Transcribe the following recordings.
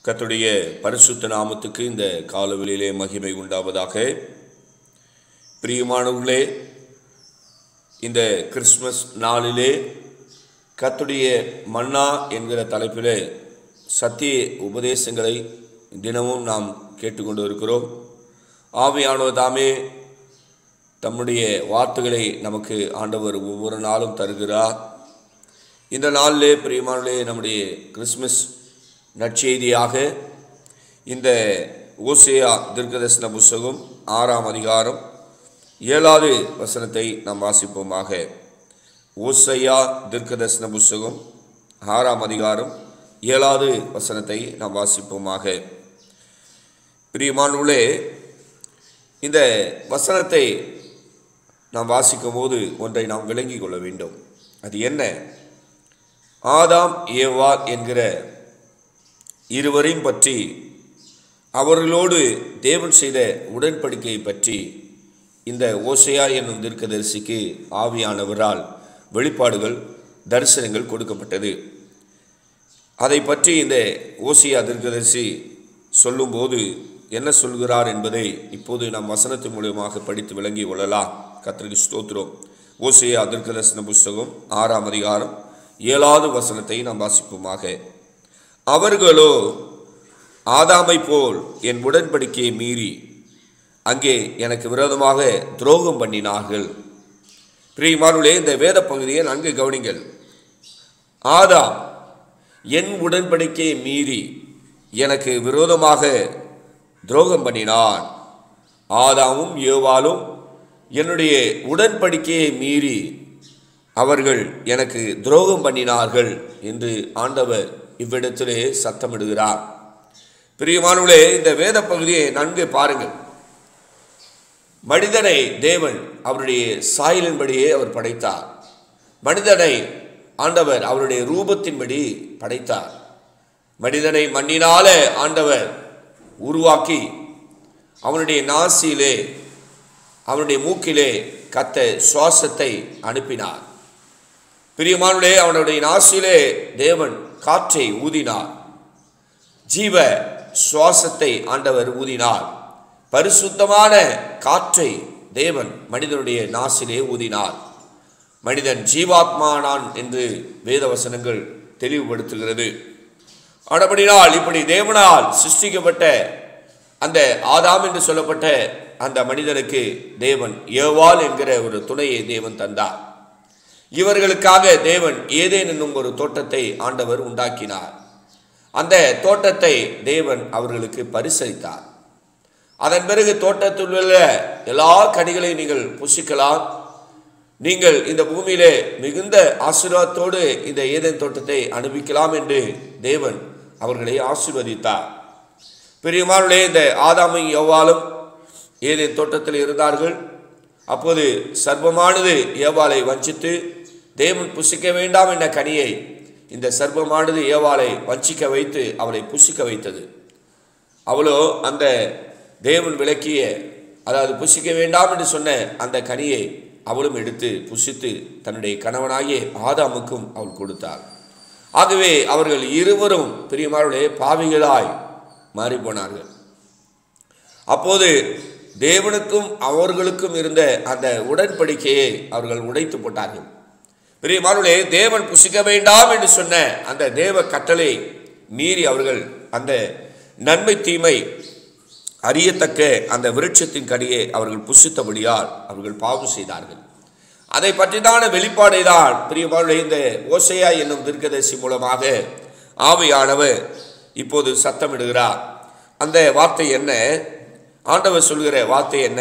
கர்த்தருடைய பரிசுத்த நாமத்துக்கு இந்த காலவெளியிலே மகிமை உண்டாவதாக பிரியமானவர்களே இந்த கிறிஸ்மஸ் நாளிலே கர்த்தருடைய மன்னா என்கிற தலைப்பிலே சத்திய உபதேசங்களை தினமும் நாம் கேட்டுக்கொண்டு இருக்கிறோம் ஆவியானவர் தாமே தம்முடைய வார்த்தைகளை நமக்கு ஆண்டவர் ஒவ்வொரு நாளும் தருகிறார் இந்த நாளிலே பிரியமானே நம்முடைய கிறிஸ்மஸ் நற்செய்தியாக இந்த ஓசேயா தீர்க்கதரிசன புஸ்தகம் ஆறாம் அதிகாரம் ஏழாவது வசனத்தை நாம் வாசிப்போமாக ஓசையா தீர்க்கதரிசன புஸ்தகம் ஆறாம் அதிகாரம் ஏழாவது வசனத்தை நாம் வாசிப்போமாக பிரியமானவர்களே இந்த வசனத்தை நாம் வாசிக்கும் போது ஒன்றை நாம் விளங்கிக் கொள்ள வேண்டும் அது என்ன ஆதாம் ஏவாள் என்கிற இருவரையும் பற்றி அவர்களோடு தேவன் செய்த உடன்படிக்கையை பற்றி இந்த ஓசையா என்னும் தீர்க்கதரிசிக்கு ஆவியானவரால் வெளிப்பாடுகள் தரிசனங்கள் கொடுக்கப்பட்டது அதை பற்றி இந்த ஓசியா தீர்க்கதரிசி சொல்லும்போது என்ன சொல்கிறார் என்பதை இப்போது நாம் வசனத்தின் மூலியமாக படித்து விளங்கி கொள்ளலாம் கத்திரிக்கு ஸ்தோத்திரம் ஓசியா தீர்க்கதரிசன புஸ்தகம் ஆறாம் அதிகாரம் ஏழாவது வசனத்தை நாம் வாசிப்போமாக அவர்களோ ஆதாமை போல் என் உடன்படிக்கையை மீறி அங்கே எனக்கு விரோதமாக துரோகம் பண்ணினார்கள் பிரியமானுளே இந்த வேத பகுதியை நன்கு கவனிங்கள் ஆதாம் என் உடன்படிக்கையை மீறி எனக்கு விரோதமாக துரோகம் பண்ணினான் ஆதாமும் ஏவாலும் என்னுடைய உடன்படிக்கையை மீறி அவர்கள் எனக்கு துரோகம் பண்ணினார்கள் என்று ஆண்டவர் இவ்விடத்திலே சத்தமிடுகிறார் பிரியமானவர்களே இந்த வேத பகுதியை நன்கு பாருங்கள் மனிதனை தேவன் அவருடைய சாயலின்படியே அவர் படைத்தார் மனிதனை ஆண்டவர் அவருடைய ரூபத்தின்படி படைத்தார் மனிதனை மண்ணினால ஆண்டவர் உருவாக்கி அவனுடைய நாசியிலே அவனுடைய மூக்கிலே கத்த சுவாசத்தை அனுப்பினார் பிரியமானுடைய அவனுடைய நாசியிலே தேவன் காற்றை ஊதினார் ஜீவ சுவாசத்தை ஆண்டவர் ஊதினார் பரிசுத்தமான காற்றை தேவன் மனிதனுடைய நாசிலே ஊதினார் மனிதன் ஜீவாத்மானான் என்று வேதவசனங்கள் தெளிவுபடுத்துகிறது ஆனபடினால் இப்படி தேவனால் சிருஷ்டிக்கப்பட்ட அந்த ஆதாம் என்று சொல்லப்பட்ட அந்த மனிதனுக்கு தேவன் ஏவாள் என்கிற ஒரு துணையை தேவன் தந்தார் இவர்களுக்காக தேவன் ஏதேன் என்னும் ஒரு தோட்டத்தை ஆண்டவர் உண்டாக்கினார் அந்த தோட்டத்தை தேவன் அவர்களுக்கு பரிசளித்தார் அதன் பிறகு தோட்டத்தில் உள்ள எல்லா கனிகளையும் நீங்கள் புசிக்கலாம் நீங்கள் இந்த பூமியிலே மிகுந்த ஆசீர்வாதத்தோடு இந்த ஏதேன் தோட்டத்தை அனுபவிக்கலாம் என்று தேவன் அவர்களை ஆசீர்வதித்தார் பெரியமானுடைய இந்த ஆதாமை எவ்வாலும் ஏதேன் தோட்டத்தில் இருந்தார்கள் அப்போது சர்வமானது ஏவாளை வஞ்சித்து தேவன் புசிக்க வேண்டாம் என்ற கனியை இந்த சர்வமானது ஏவாளை வஞ்சிக்க வைத்து அவளை புசிக்க வைத்தது அவளோ அந்த தேவன் விளக்கிய அதாவது புசிக்க வேண்டாம் என்று சொன்ன அந்த கனியை அவளும் எடுத்து புசித்து தன்னுடைய கணவனாகிய ஆதாமுக்கும் அவள் கொடுத்தாள் ஆகவே அவர்கள் இருவரும் பிரியமாருடைய பாவிகளாய் மாறிப்போனார்கள் அப்போது தேவனுக்கும் அவர்களுக்கும் இருந்த அந்த உடன்படிக்கையை அவர்கள் உடைத்து போட்டார்கள் பிரியமானவர்களே தேவன் புசிக்க வேண்டாம் என்று சொன்ன அந்த தேவ கட்டளை மீறி அவர்கள் அந்த நன்மை தீமை அறியத்தக்க அந்த விருட்சத்தின் கடியை அவர்கள் புசித்தபடியால் அவர்கள் பாவம் செய்தார்கள் அதை பற்றிதான வெளிப்பாடை தான் பிரியமானவர்களே இந்த ஓசையா என்னும் தீர்க்கதரிசி மூலமாக ஆவையானவர் இப்போது சத்தமிடுகிறார் அந்த வார்த்தை என்ன ஆண்டவர் சொல்கிற வார்த்தை என்ன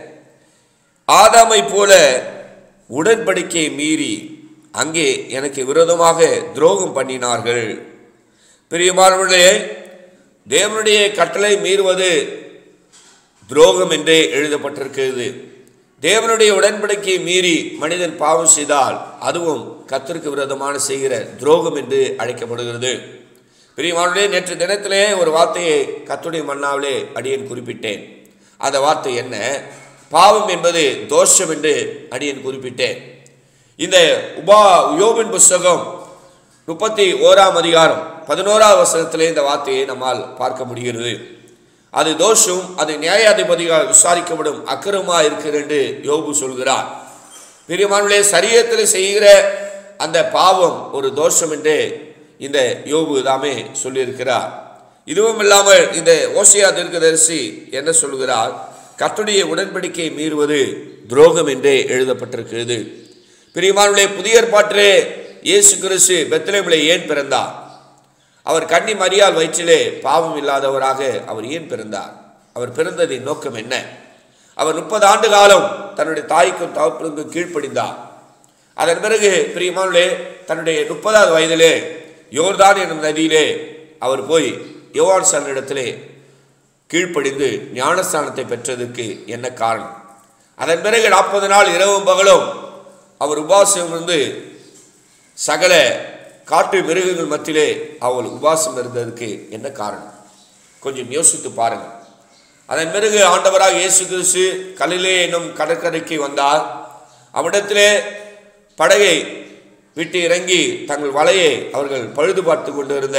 ஆதாமை போல உடன்படிக்கையை மீறி அங்கே எனக்கு விரோதமாக துரோகம் பண்ணினார்கள் பிரியமானவர்களே தேவனுடைய கட்டளை மீறுவது துரோகம் என்றே எழுதப்பட்டிருக்கிறது தேவனுடைய உடன்படிக்கையை மீறி மனிதன் பாவம் செய்தால் அதுவும் கத்திற்கு விரோதமான செய்கிற துரோகம் என்று அழைக்கப்படுகிறது பிரியமானவர்களே நேற்று தினத்திலே ஒரு வார்த்தையை கத்துடைய மன்னாவிலே அடியேன் குறிப்பிட்டேன் அந்த வார்த்தை என்ன பாவம் என்பது தோஷம் என்று அடியேன் குறிப்பிட்டேன் இந்த உபா யோபின் புஸ்தகம் முப்பத்தி ஓராம் அதிகாரம் பதினோராவது வசனத்திலே இந்த வார்த்தையை நம்மால் பார்க்க முடிகிறது அது தோஷம் அது நியாயாதிபதியால் விசாரிக்கப்படும் அக்கிரமா இருக்கிறது என்று யோபு சொல்கிறார் பெரியமானுடைய சரீரத்தில் செய்கிற அந்த பாவம் ஒரு தோஷம் என்று இந்த யோபு தாமே சொல்லியிருக்கிறார் இதுவும் இல்லாமல் இந்த ஓசியா தீர்க்கதரிசி என்ன சொல்கிறார் கர்த்தருடைய உடன்படிக்கை மீறுவது துரோகம் என்றே எழுதப்பட்டிருக்கிறது பிரியமானுடைய புதிய ஏற்பாட்டிலே இயேசு கிறிஸ்து பெத்லேமிலே ஏன் பிறந்தார் அவர் கன்னி மரியால் வயிற்றிலே பாவம் இல்லாதவராக அவர் ஏன் பிறந்தார் அவர் பிறந்ததின் நோக்கம் என்ன அவர் முப்பது ஆண்டு காலம் தன்னுடைய தாய்க்கும் தகப்பனுக்கும் கீழ்ப்படிந்தார் அதன் பிறகு பிரியமானே தன்னுடைய முப்பதாவது வயதிலே யோர்தான் என்னும் நதியிலே அவர் போய் யோவான் சன்னிடத்திலே கீழ்ப்படிந்து ஞானஸ்தானத்தை பெற்றதற்கு என்ன காரணம் அதன் பிறகு நாற்பது நாள் இரவும் பகலும் அவர் உபாசம் இருந்து சகல காட்டு மிருகங்கள் மத்தியிலே அவள் உபாசம் இருந்ததற்கு என்ன காரணம் கொஞ்சம் யோசித்து பாருங்கள் அதன் பிறகு ஆண்டவராக இயேசு கிறிஸ்து கலிலே என்னும் கடற்கரைக்கு வந்தார் அவ்விடத்திலே படகை விட்டு இறங்கி தங்கள் வலையை அவர்கள் பழுது பார்த்து கொண்டிருந்த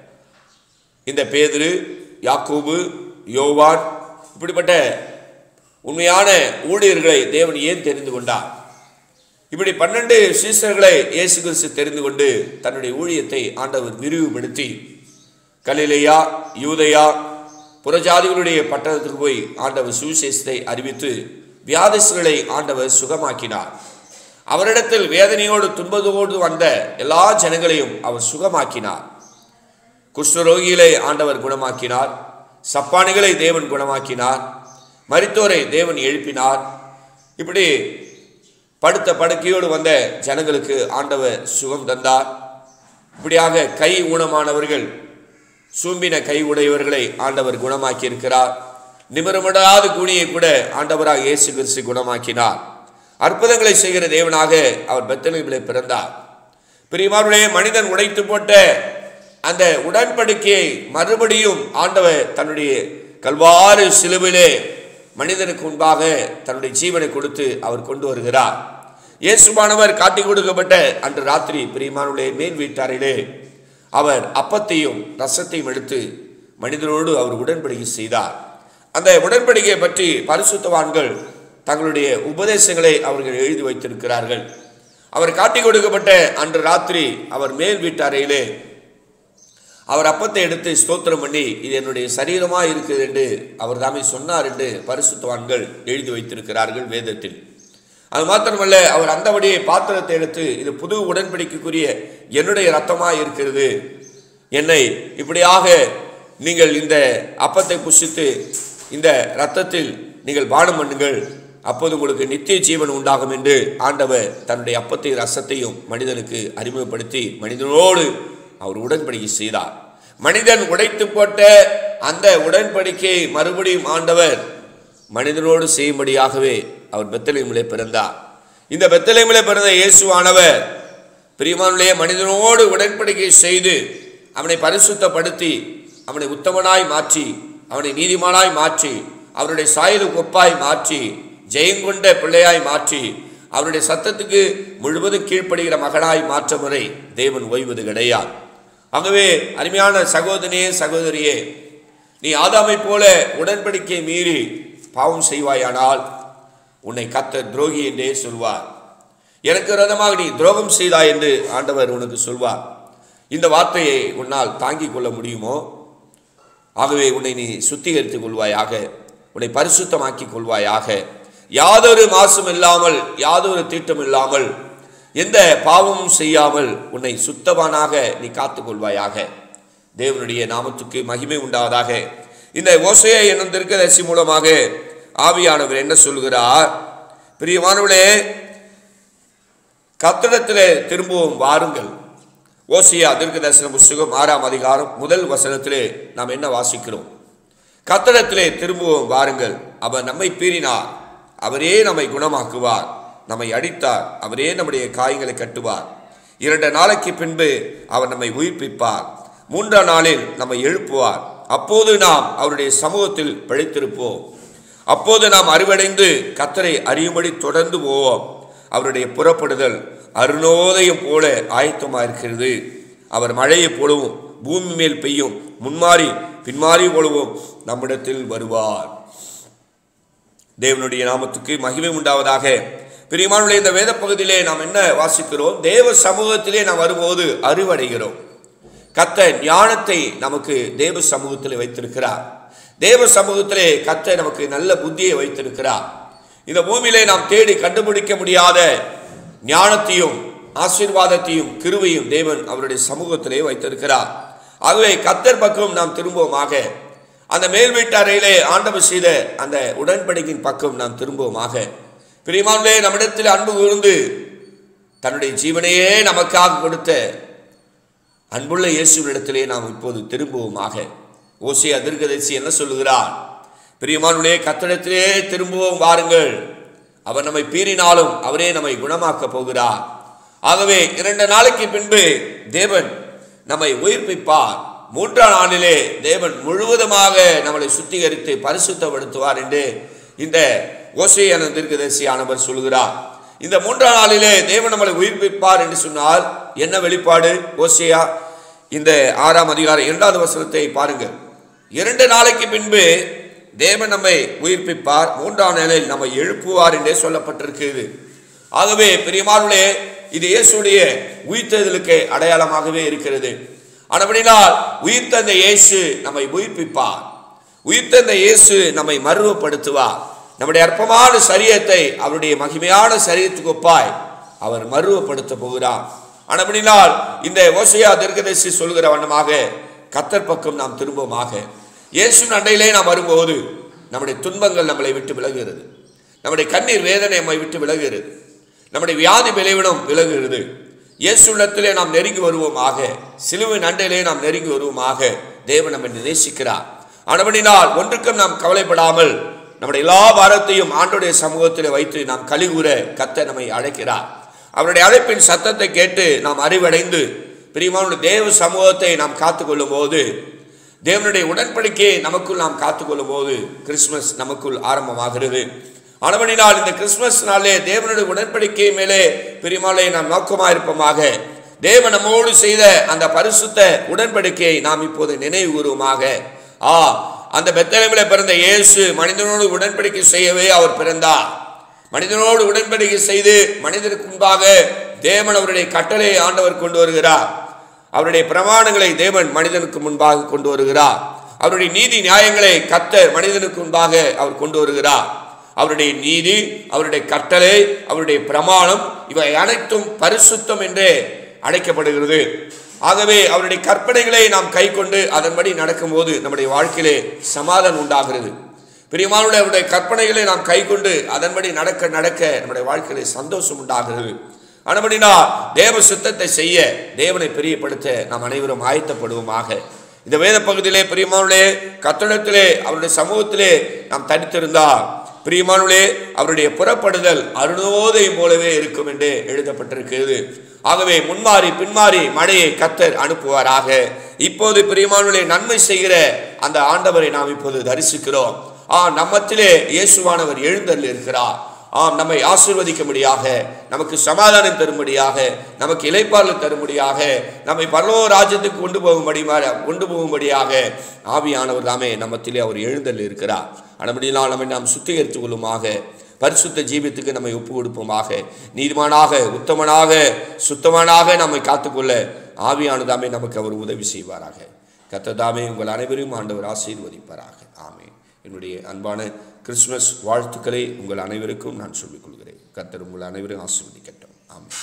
இந்த பேதுரு யாக்கோபு யோவான் இப்படிப்பட்ட உண்மையான ஊழியர்களை தேவன் ஏன் தெரிந்து கொண்டார் இப்படி பன்னெண்டு சீசர்களை இயேசு கிறிஸ்து தெரிந்து கொண்டு தன்னுடைய ஊழியத்தை ஆண்டவர் விரிவுபடுத்தி கலிலேயா யூதயா புறஜாதிகளுடைய பட்டணத்துக்கு போய் ஆண்டவர் சுவிசேஷத்தை அறிவித்து வியாதிஸ்களை ஆண்டவர் சுகமாக்கினார் அவரிடத்தில் வேதனையோடு துன்பத்தோடு வந்த எல்லா ஜனங்களையும் அவர் சுகமாக்கினார் குஷ்டரோகிகளை ஆண்டவர் குணமாக்கினார் சப்பானிகளை தேவன் குணமாக்கினார் மரித்தோரை தேவன் எழுப்பினார் இப்படி படுத்த படுக்கையோடு வந்த ஜனங்களுக்கு ஆண்டவர் சுகம் தந்தார் இப்படியாக கை ஊனமானவர்கள் சூம்பின கை உடையவர்களை ஆண்டவர் குணமாக்கி இருக்கிறார் நிமிரமிடாத கூனியை கூட ஆண்டவராக இயேசு கிறிஸ்து குணமாக்கினார் அற்புதங்களை செய்கிற தேவனாக அவர் பெத்தலைவிலே பிறந்தார் பிரியமாருடைய மனிதன் உடைத்து போட்ட அந்த உடன்படிக்கையை மறுபடியும் ஆண்டவர் தன்னுடைய கல்வாறு சிலுவிலே மனிதனுக்கு முன்பாக தன்னுடைய ஜீவனை கொடுத்து அவர் கொண்டு வருகிறார் இயேசுமானவர் காட்டி கொடுக்கப்பட்ட அன்று ராத்திரி பிரியமானுடைய மேல் வீட்டாரிலே அவர் அப்பத்தையும் ரசத்தையும் எடுத்து மனிதனோடு அவர் உடன்படிக்கை செய்தார் அந்த உடன்படிக்கையை பற்றி பரிசுத்தவான்கள் தங்களுடைய உபதேசங்களை அவர்கள் எழுதி வைத்திருக்கிறார்கள் அவர் காட்டி கொடுக்கப்பட்ட அன்று ராத்திரி அவர் மேல் வீட்டாரையிலே அவர் அப்பத்தை எடுத்து ஸ்தோத்திரம் பண்ணி இது என்னுடைய சரீரமாக இருக்குது என்று அவர் தாமே சொன்னார் என்று பரிசுத்தவான்கள் எழுதி வைத்திருக்கிறார்கள் வேதத்தில் அது மாத்திரமல்ல அவர் அந்தபடியே பாத்திரத்தை எடுத்து இது புது உடன்படிக்கைக்குரிய என்னுடைய ரத்தமாக இருக்கிறது என்னை இப்படியாக நீங்கள் இந்த அப்பத்தை புசித்து இந்த இரத்தத்தில் நீங்கள் பானம் பண்ணுங்கள் அப்போது உங்களுக்கு நித்திய ஜீவன் உண்டாகும் என்று ஆண்டவர் தன்னுடைய அப்பத்தையும் ரசத்தையும் மனிதனுக்கு அறிமுகப்படுத்தி மனிதனோடு அவர் உடன்படிக்கை செய்தார் மனிதன் உடைத்து போட்ட அந்த உடன்படிக்கையை மறுபடியும் ஆண்டவர் மனிதனோடு செய்யும்படியாகவே அவர் பெத்தலேமிலே பிறந்தார் இந்த பெத்தலேமிலே பிறந்த இயேசுவானவர் பிரியமானுடைய மனிதனோடு உடன்படிக்கை செய்து அவனை பரிசுத்தப்படுத்தி அவனை உத்தமனாய் மாற்றி அவனை நீதிமானாய் மாற்றி அவருடைய சாயலுக்கு ஒப்பாய் மாற்றி ஜெயங்கொண்ட பிள்ளையாய் மாற்றி அவருடைய சத்தத்துக்கு முழுவதும் கீழ்ப்படுகிற மகனாய் மாற்ற முறை தேவன் ஓய்வது கிடையாது ஆகவே அருமையான சகோதரியே சகோதரியே நீ ஆதாமைப் போல உடன்படிக்கை மீறி பாவம் செய்வாயானால் உன்னை கத்த துரோகி என்றே சொல்வார் எனக்கு விரோதமாக நீ துரோகம் செய்தாய் என்று ஆண்டவர் உனக்கு சொல்வார் இந்த வார்த்தையை உன்னால் தாங்கிக் கொள்ள முடியுமோ ஆகவே உன்னை நீ சுத்திகரித்துக் கொள்வாயாக உன்னை பரிசுத்தமாக்கிக் கொள்வாயாக யாதொரு மாசும் இல்லாமல் யாதொரு தீட்டம் இல்லாமல் எந்த பாவமும் செய்யாமல் உன்னை சுத்தவானாக நீ காத்துக் கொள்வாயாக தேவனுடைய நாமத்துக்கு மகிமை உண்டாவதாக இந்த ஓசையை என்னும் திருக்கதரிசி மூலமாக ஆவியானவர் என்ன சொல்கிறார் பிரியமானவர்களே கத்திடத்திலே திரும்பவும் வாருங்கள் ஓசியா தீர்க்கதரிசன புஸ்தகம் ஆறாம் அதிகாரம் முதல் வசனத்திலே நாம் என்ன வாசிக்கிறோம் கத்தடத்திலே திரும்பவும் வாருங்கள் அவர் நம்மை பீறினார் அவரே நம்மை குணமாக்குவார் நம்மை அடித்தார் அவரே நம்முடைய காயங்களை கட்டுவார் இரண்டு நாளைக்கு பின்பு அவர் நம்மை உயிர்ப்பிப்பார் மூன்றாம் நாளில் நம்மை எழுப்புவார் அப்போது நாம் அவருடைய சமூகத்தில் பிழைத்திருப்போம் அப்போது நாம் அறிவடைந்து கத்தரை அறியும்படி தொடர்ந்து போவோம் அவருடைய புறப்படுதல் அருணோதயம் போல ஆயத்தமாக இருக்கிறது அவர் மழையை போலவும் பூமி மேல் பெய்யும் முன்மாறி பின்மாறி போலவும் நம்மிடத்தில் வருவார் தேவனுடைய நாமத்துக்கு மகிமை உண்டாவதாக பிரியமானுடைய இந்த வேத பகுதியிலே நாம் என்ன வாசிக்கிறோம் தேவ சமூகத்திலே நாம் வரும்போது அறிவடைகிறோம் கத்த ஞானத்தை நமக்கு தேவ சமூகத்திலே வைத்திருக்கிறார் தேவ சமூகத்திலே கத்த நமக்கு நல்ல புத்தியை வைத்திருக்கிறார் இந்த பூமியிலே நாம் தேடி கண்டுபிடிக்க முடியாத ஞானத்தையும் ஆசீர்வாதத்தையும் கிருவையும் தேவன் அவருடைய சமூகத்திலே வைத்திருக்கிறார் ஆகவே கத்தர் பக்கம் நாம் திரும்புவோமாக அந்த மேல் வீட்டு அறையிலே ஆண்டவர் செய்த அந்த உடன்படிக்கையின் பக்கம் நாம் திரும்புவோமாக பிரியமானே நம்மிடத்தில் அன்பு கூர்ந்து தன்னுடைய ஜீவனையே நமக்காக கொடுத்த அன்புள்ள இயேசுவினிடத்திலே நாம் இப்போது திரும்புவோமாக ஓசி அதிர்கதரிசி என்ன சொல்லுகிறார் பிரியமானுடைய கத்தடத்திலே திரும்புவோம் வாருங்கள் அவர் நம்மை பீறினாலும் அவரே நம்மை குணமாக்கப் போகிறார் ஆகவே இரண்டு நாளைக்கு பின்பு தேவன் நம்மை உயிர்ப்பிப்பார் மூன்றாம் நாளிலே தேவன் முழுவதுமாக நம்மளை சுத்திகரித்து பரிசுத்தப்படுத்துவார் என்று இந்த ஓசையான தீர்க்கதரிசியானவர் சொல்கிறார் இந்த மூன்றாம் நாளிலே தேவன் நம்மளை உயிர்ப்பிப்பார் என்று சொன்னால் என்ன வெளிப்பாடு ஓசையா இந்த ஆறாம் அதிகாரம் இரண்டாவது வசனத்தை பாருங்கள் இரண்டு நாளைக்கு பின்பு தேவன் நம்மை உயிர்ப்பிப்பார் மூன்றாம் நாளில் நம்மை எழுப்புவார் என்றே சொல்லப்பட்டிருக்கிறது ஆகவே பெரியமானுடைய இது இயேசுடைய உயிர்த்தெழுதலுக்கு அடையாளமாகவே இருக்கிறது ஆனபடினால் உயிர்த்தந்த இயேசு நம்மை உயிர்ப்பிப்பார் உயிர்த்தந்த இயேசு நம்மை மருவப்படுத்துவார் நம்முடைய அற்பமான சரியத்தை அவருடைய மகிமையான சரியத்துக்கு ஒப்பாய் அவர் மருவப்படுத்த போகிறார் ஆனபடினால் இந்த ஓசையா தீர்க்கதரிசி சொல்கிற வண்ணமாக கத்தர் பக்கம் நாம் திரும்பமாக இயேசு அண்டையிலே நாம் வரும்போது நம்முடைய துன்பங்கள் நம்மளை விட்டு விலகுகிறது நம்முடைய கண்ணீர் வேதனை நம்மை விட்டு விலகுகிறது நம்முடைய வியாதி விளைவிடம் விலகுகிறது இயேசுள்ளத்திலே நாம் நெருங்கி வருவோமாக சிலுவின் அண்டையிலே நாம் நெருங்கி வருவோமாக தேவன் நம்மை நேசிக்கிறார் ஆனபடினால் ஒன்றுக்கும் நாம் கவலைப்படாமல் நம்முடைய எல்லா பாரத்தையும் ஆண்டுடைய சமூகத்தில் வைத்து நாம் கலிகூற கத்த நம்மை அழைக்கிறார் அவருடைய அழைப்பின் சத்தத்தை கேட்டு நாம் அறிவடைந்து பிரியமான தேவ சமூகத்தை நாம் காத்துக்கொள்ளும் போது தேவனுடைய உடன்படிக்கையை நமக்குள் நாம் காத்துக்கொள்ளும் போது கிறிஸ்துமஸ் நமக்குள் ஆரம்பமாகிறது ஆனபடினால் இந்த கிறிஸ்துமஸ் நாளே தேவனுடைய உடன்படிக்கை மேலே பெரியமாலே நாம் நோக்கமாக இருப்போமாக தேவன் நம்மோடு செய்த அந்த பரிசுத்த உடன்படிக்கையை நாம் இப்போது நினைவு கூறுவோமாக ஆ அந்த பெத்தலமில் பிறந்த இயேசு மனிதனோடு உடன்படிக்கை செய்யவே அவர் பிறந்தார் மனிதனோடு உடன்படிக்கை செய்து மனிதனுக்கு முன்பாக தேவன் அவருடைய கட்டளையை ஆண்டவர் கொண்டு வருகிறார் அவருடைய பிரமாணங்களை தேவன் மனிதனுக்கு முன்பாக கொண்டு வருகிறார் அவருடைய நீதி நியாயங்களை கத்தர் மனிதனுக்கு முன்பாக அவர் கொண்டு வருகிறார் அவருடைய நீதி அவருடைய கட்டளை அவருடைய பிரமாணம் இவை அனைத்தும் பரிசுத்தம் என்றே அழைக்கப்படுகிறது ஆகவே அவருடைய கற்பனைகளை நாம் கை கொண்டு அதன்படி நடக்கும்போது நம்முடைய வாழ்க்கையிலே சமாதானம் உண்டாகிறது பிரியமானுடைய அவருடைய கற்பனைகளை நாம் கை கொண்டு அதன்படி நடக்க நடக்க நம்முடைய வாழ்க்கையிலே சந்தோஷம் உண்டாகிறது ஆனபடினா தேவ சித்தத்தை செய்ய தேவனை பிரியப்படுத்த நாம் அனைவரும் ஆயத்தப்படுவோமாக இந்த வேத பகுதியிலே பிரியமானுடைய கத்தடத்திலே அவருடைய சமூகத்திலே நாம் தனித்திருந்தால் பிரியமானுளே அவருடைய புறப்படுதல் அருணோதயம் போலவே இருக்கும் என்று எழுதப்பட்டிருக்கிறது ஆகவே முன்மாறி பின்மாறி மழையை கத்தர் அனுப்புவாராக இப்போது பிரியமானுளே நன்மை செய்கிற அந்த ஆண்டவரை நாம் இப்போது தரிசிக்கிறோம் ஆ நம்மத்திலே இயேசுவானவர் எழுந்தருள் இருக்கிறார் ஆம் நம்மை ஆசீர்வதிக்கும்படியாக நமக்கு சமாதானம் தரும்படியாக நமக்கு இலைப்பாறுதல் தரும்படியாக நம்மை பரலோ ராஜ்யத்துக்கு கொண்டு போகும்படி கொண்டு போகும்படியாக ஆவியானவர் தாமே நம்மத்திலே அவர் எழுந்தல் இருக்கிறார் அனுபடினால் நம்மை நாம் சுத்திகரித்துக் கொள்ளுமாக பரிசுத்த ஜீவித்துக்கு நம்மை ஒப்பு கொடுப்போமாக நீதிமானாக உத்தமனாக சுத்தமானாக நம்மை காத்துக்கொள்ள ஆவியானதாமே நமக்கு அவர் உதவி செய்வாராக கத்ததாமே உங்கள் அனைவரையும் ஆண்டவர் ஆசீர்வதிப்பாராக ஆமே என்னுடைய அன்பான கிறிஸ்துமஸ் வாழ்த்துக்களை உங்கள் அனைவருக்கும் நான் சொல்லிக் கொள்கிறேன் கத்தர் உங்கள் அனைவரும் ஆசீர்வதிக்கட்டும் ஆமென்